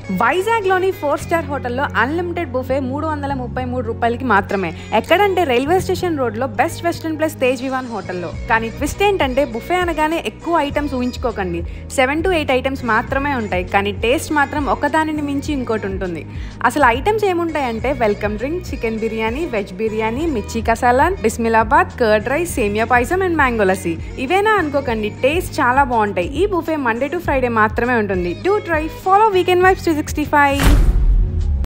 వైజాగ్లోని four star హోటల్లో unlimited buffet మూడు వందల ముప్పై మూడు రూపాయలకి మాత్రమే ఎక్కడంటే రైల్వే స్టేషన్ రోడ్లో Best Western plus Tej Vivaan హోటల్లో కానీ ట్విస్ట్ ఏంటంటే బుఫే అనగానే ఎక్కువ ఐటమ్స్ ఊహించుకోకండి సెవెన్ టు ఎయిట్ ఐటమ్స్ మాత్రమే ఉంటాయి కానీ టేస్ట్ మాత్రం ఒకదానిని మించి ఇంకోటి ఉంటుంది అసలు ఐటమ్స్ ఏముంటాయంటే welcome drink chicken biryani veg biryani mirchi కసాలాన్ బిస్మిలాబాద్ కర్డ్ రైస్ సేమియా పాయసం అండ్ మ్యాంగో లస్సీ ఇవేనా అనుకోకండి టేస్ట్ చాలా బాగుంటాయి ఈ బుఫే మండే టు ఫ్రైడే మాత్రమే ఉంటుంది do try follow weekend vibes two sixty five